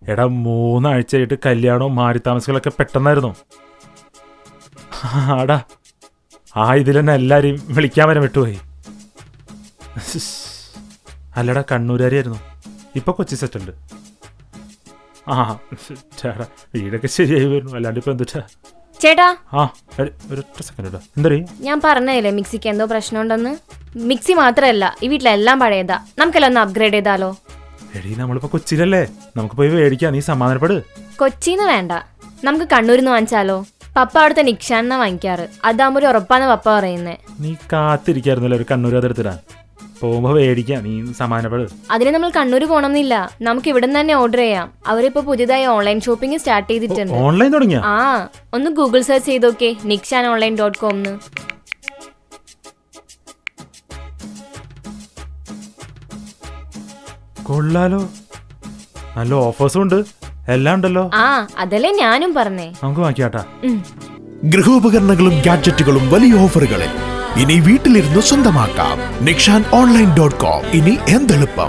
എടാ മൂന്നാഴ്ചയായിട്ട് കല്യാണവും മാറി താമസികളൊക്കെ പെട്ടെന്നായിരുന്നു ആടാ ആ ഇതിൽ തന്നെ എല്ലാരെയും വിളിക്കാൻ വരെ വിട്ടുപോയി അല്ലടാ കണ്ണൂരാരിയായിരുന്നു ഇപ്പൊ കൊച്ചി സെറ്റുണ്ട് ആ ചേടാ വീടൊക്കെ ശരിയായി വരുന്നു അല്ലാണ്ട് ഇപ്പൊ എന്തുട്ടാ ചേട്ടാ ആ ഒരു- ഒരൊറ്റ സെക്കൻഡ് കേട്ടോ എന്താ ഞാൻ പറഞ്ഞതല്ലേ മിക്സിക്ക് എന്തോ പ്രശ്നമുണ്ടെന്ന് മിക്സി മാത്രമല്ല ഈ വീട്ടിലെല്ലാം പഴയതാ നമുക്കെല്ലാം ഒന്ന് അപ്ഗ്രേഡ് ചെയ്താലോ എടീ നമ്മളിപ്പോ കൊച്ചിയിലല്ലേ നമുക്ക് പോയി മേടിക്കാം നീ സമാധാനപ്പെട് കൊച്ചിന്ന് വേണ്ട നമുക്ക് കണ്ണൂരിൽ നിന്ന് വാങ്ങിച്ചാലോ പപ്പ അവിടുത്തെ നിക്ഷാന്ന വാങ്ങിക്കാറ് അതാകുമ്പോൾ ഒരു ഉറപ്പാന്ന് പപ്പ പറയുന്നേ നീ കാത്തിരിക്കായിരുന്നല്ലോ ഒരു കണ്ണൂർ അതെടുത്തിടാൻ പോകുമ്പോ മേടിക്കാം നീ സമാധാനപ്പെട് അതിന് നമ്മൾ കണ്ണൂർ പോകണമെന്നില്ല നമുക്ക് ഇവിടെ നിന്ന് തന്നെ ഓർഡർ ചെയ്യാം അവരിപ്പോ പുതിയതായി ഓൺലൈൻ ഷോപ്പിംഗ് സ്റ്റാർട്ട് ചെയ്തിട്ടുണ്ട് ഓൺലൈൻ തുടങ്ങിയ ആ ഒന്ന് ഗൂഗിൾ സെർച്ച് ചെയ്തോക്കെ നിക്ഷാൻ ഓൺലൈൻ ഡോട്ട് കോംന്ന് കൊള്ളാലോ നല്ല ഓഫേഴ്സും ഉണ്ട് എല്ലാം ഉണ്ടല്ലോ ആ അതല്ലേ ഞാനും പറഞ്ഞേ നമുക്ക് വാങ്ങിക്കാട്ടാ ഉം. ഗൃഹോപകരണങ്ങളും ഗാഡ്ജറ്റുകളും വലിയ ഓഫറുകളിൽ ഇനി വീട്ടിലിരുന്ന് സ്വന്തമാക്കാം നിക്ഷാൻ ഓൺലൈൻ ഡോട്ട് കോം ഇനി എന്തെളുപ്പം